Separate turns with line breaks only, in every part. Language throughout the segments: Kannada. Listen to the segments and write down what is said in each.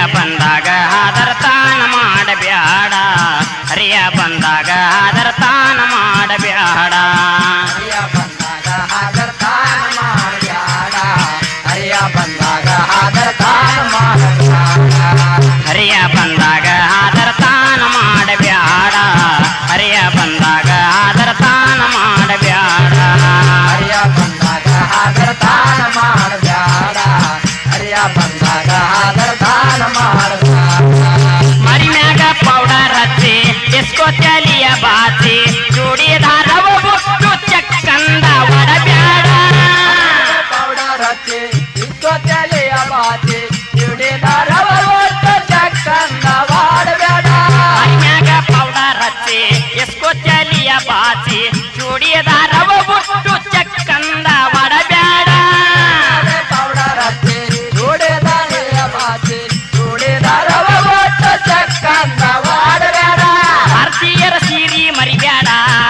ಬಂದಾಗ ಆದರ್ತಾನ ಮಾಡಬ್ಯಾಡ ಹರಿಯ ಬಂದಾಗ ಆದರ್ತಾನ ಮಾಡಬ್ಯಾಡ
ಹರಿಯ ಬಂದಾಗ ಹಾದರ ತಾನ ಮಾಡ್ಯಾಡ ಹರಿಯ ಬಂದಾಗ ಹಾದರ ತಾನ ಮಾಡ್ಯಾಡ
ಹರಿಯ ಬಂದಾಗ ಆದರ್ತಾನ ಮಾಡಬ್ಯಾಡ ಹರಿಯ ಬಂದಾಗ ಆದರ್ತಾನ ಮಾಡಬ್ಯಾಡ
ಹರಿಯ ಬಂದಾಗ ಹಾದರ ತಾನ ಮಾಡ್ಯಾಡ ಹರಿಯ ಬಂದಾಗ ಹಾದರ ತಾನ ಮಾಡ್ಯಾಡ
ಮರಿ ಮ್ಯಾಗ ಪೌಡರ್ ಹಚ್ಚಿ ಡಿಸ್ಕೋ ತಲಿಯ ಬಾಚಿ ಚೂಡಿದಾರವ ಬುಟ್ಟು ಚಕ್ಕಂದ ಒಡಬ್ಯಾಡ
ಪೌಡರ್ ಹಚ್ಚಿ ಇಸ್ಕೋ ತಲೆಯ ಬಾಚಿ ಚೂಡಿದಾರವ ಒಟ್ಟು ಚಕ್ಕಂದ ವಾಡಬೇಡ
ಮರಿ ಮ್ಯಾಗ ಪೌಡರ್ ಹಚ್ಚಿ ಡಿಸ್ಕೋ ತಲಿಯ ಬಾಚಿ ಚೂಡಿದಾರವ ಬುಟ್ಟು ಚಕ್ಕಂದ ಒಡಬ್ಯಾಡ
ಪೌಡರ್ ಹಚ್ಚಿ ಚೂಡಿದಾರೆಯ ಬಾಚಿ ಚೂಡಿದಾರವ ಒಟ್ಟು ಚಕ್ಕಂದ ವಾಡಬೇಡ
ಭಾರತೀಯರ ಸೀರಿ ಮರಿಬ್ಯಾಡ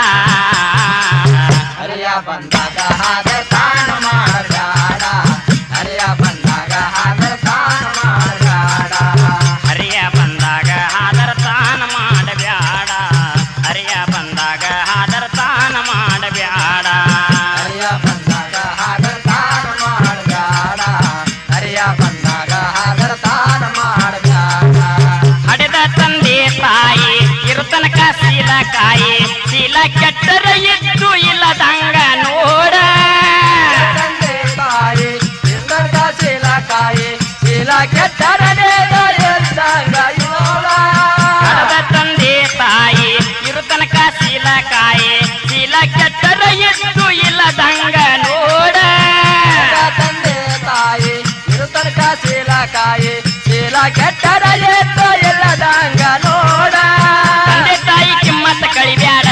ಹರಿಯ ಬಂದಾಗ ಹಾದರ ತಾನ ಮಾಡ್ಯಾಡ ಹರಿಯ ಬಂದಾಗ ಹಾದರ ತಾನ ಮಾಡ್ಯಾಡ
ಹರಿಯ ಬಂದಾಗ ಆದರ ತಾನ ಮಾಡಬ್ಯಾಡ ಹರಿಯ ಬಂದಾಗ ಆದರ ತಾನ ಮಾಡಬ್ಯಾಡ
ಹರಿಯ ಬಂದಾಗ ಹಾದರ ತಾನ ಮಾಡ್ಯಾಡ ಹರಿಯ ಬಂದಾಗ ಹಾದರ ತಾನ ಮಾಡ್ಯಾಡ
ಹಡೆದ ತಂದೆ ತಾಯಿ ಇರುತನಕ ಶೀಲ ಕಾಯಿ ಶೀಲ ಕೆಟ್ಟರ ಇದ್ದು ಇಲ್ಲದಂಗ ನೋಡ
ತಂದೆ ತಾಯಿ ಇಂದರ್ಗ ಶೀಲ ಕಾಯಿ ಶೀಲ ಕೆಟ್ಟರನೇ ಎದ್ದಂಗ ಯೋಳ
ಹಡೆದ ತಂದೆ ತಾಯಿ ಇರುತನಕ ಶೀಲ ಕಾಯಿ ಶೀಲ ಕೆಟ್ಟರ ಇದ್ದು ಇಲ್ಲದಂಗ ನೋಡ
ತಂದೆ ತಾಯಿ ಇರುತನಕ ಶೀಲ ಕಾಯಿ ಶೀಲ ಕೆಟ್ಟರ ಎದ್ದು ಇಲ್ಲದಂಗ ನೋಡ
ತಂದೆ ತಾಯಿ ಕಿಮ್ಮತ್ತ ಕಳಿಬ್ಯಾಡ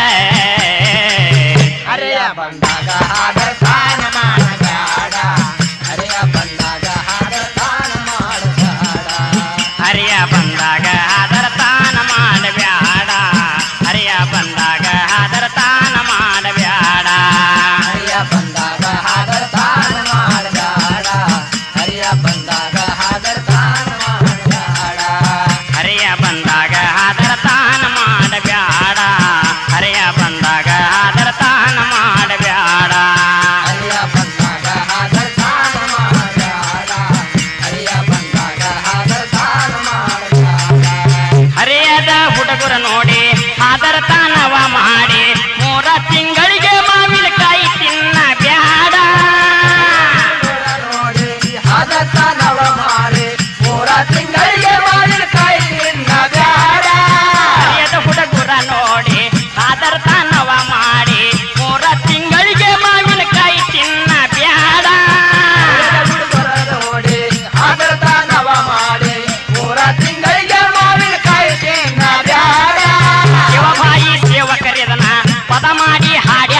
ಹರಿಯ ಬಂದಾಗ ಹಾದರ ತಾನ ಮಾಡಬೇಡ ಹರಿಯ ಬಂದಾಗ ಹಾದರ ತಾನ ಮಾಡಬೇಡ
ಹರಿಯ ಬಂದಾಗ ಆದರ ತಾನ ಮಾಡಬ್ಯಾಡ ಹರಿಯ ಬಂದಾಗ ಆದರ ತಾನ ಮಾಡಬ್ಯಾಡ
ಹರಿಯ ಬಂದಾಗ ಹಾದರ ತಾನ ಮಾಡಬೇಡ ಹರಿಯ ಬಂದಾಗ ಹಾದರ ತಾನ ಮಾಡಬೇಡ
ಹರಿಯ ಬಂದಾಗ ಆದರ ತಾನ ಮಾಡಬ್ಯಾಡ ಹರಿಯ ಬಂದಾಗ ಆದರ ತಾನ ಮಾಡಬ್ಯಾಡ
ಹರಿಯ ಬಂದಾಗ ಹಾದರ ತಾನ ಮಾಡಬೇಡ ಹರಿಯ ಬಂದಾಗ ಹಾದರ ತಾನ ಮಾಡಬೇಡ
ಹರಿಯದ ಹುಡುಗರ ನೋಡಿ ಆದರ ತಾನವ ಮಾಡಿ ಮೂರ ತಿಂಗಳಿಗೆ ಮಾವಿನಕಾಯಿ ತಿನ್ನ ಬ್ಯಾಡ
ನೋಡಿ ಆದತ್ತ ನವ ಮಾಡಿ ಮೂರ ತಿಂಗಳಿಗೆ ಮಾವಿನಕಾಯಿ ತಿನ್ನ ಬ್ಯಾಡ
ಹರಿಯದ ಹುಡುಗರ ನೋಡಿ ಆದರ ತಾನವ ಮಾಡಿ ಮೂರ ತಿಂಗಳಿಗೆ ಮಾವಿನಕಾಯಿ ತಿನ್ನ ಬ್ಯಾಡ
ಹುಡುಗರ ನೋಡಿ ಆದತ್ತ ನವ ಮಾಡಿ ಮೂರ ತಿಂಗಳಿಗೆ ಮಾವಿನಕಾಯಿ ತಿನ್ನ ಬ್ಯಾಡ
ಶಿವಭಾಯಿ ಸೇವಕರಿದನ ಪದ ಮಾಡಿ ಹಾಡಿ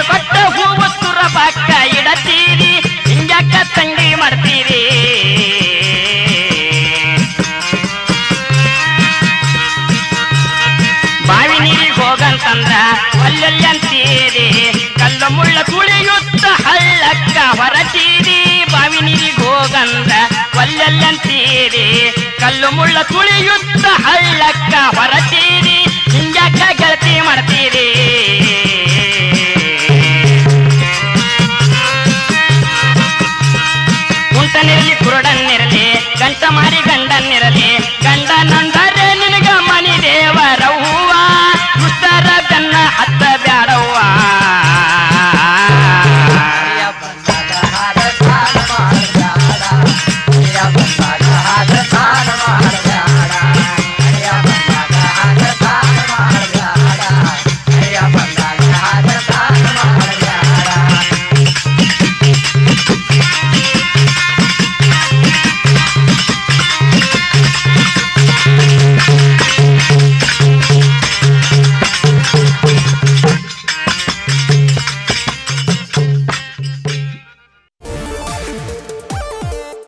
ದೇವರು ಕೊಟ್ಟ ಹೂವು ಸುರಬಕ್ಕ ಇಡತೀರಿ ಹಿಂಗ್ಯಾಕ ತಂಗಿ ಮಾಡ್ತೀರಿ ಬಾವಿ ನೀರಿಗೆ ಹೋಗಂತಂದ್ರ ಒಲ್ಲೆಲ್ಲಿ ಅಂತೀರಿ ಕಲ್ಲು ಮುಳ್ಳ ತುಳಿಯುತ್ತ ಹಳ್ಳಕ್ಕ ಹೊರತೀರಿ ಬಾವಿ ನೀರಿಗೆ ಹೋಗಂದ್ರ ಒಲ್ಲೆಲ್ಲಿ ಅಂತೀರಿ ಕಲ್ಲು ಮುಳ್ಳ ತುಳಿಯುತ್ತ ಹಳ್ಳಕ್ಕ ಹೊರತೀರಿ ಹಿಂಗ್ಯಾಕ ಗೆಳತಿ ಮಾಡ್ತೀರಿ ಕುಂಟನಿರಲಿ ಕುರುಡನ್ನಿರಲಿ ಗಂಟ ಮಾರಿ ಗಂಡನ್ನಿರಲಿ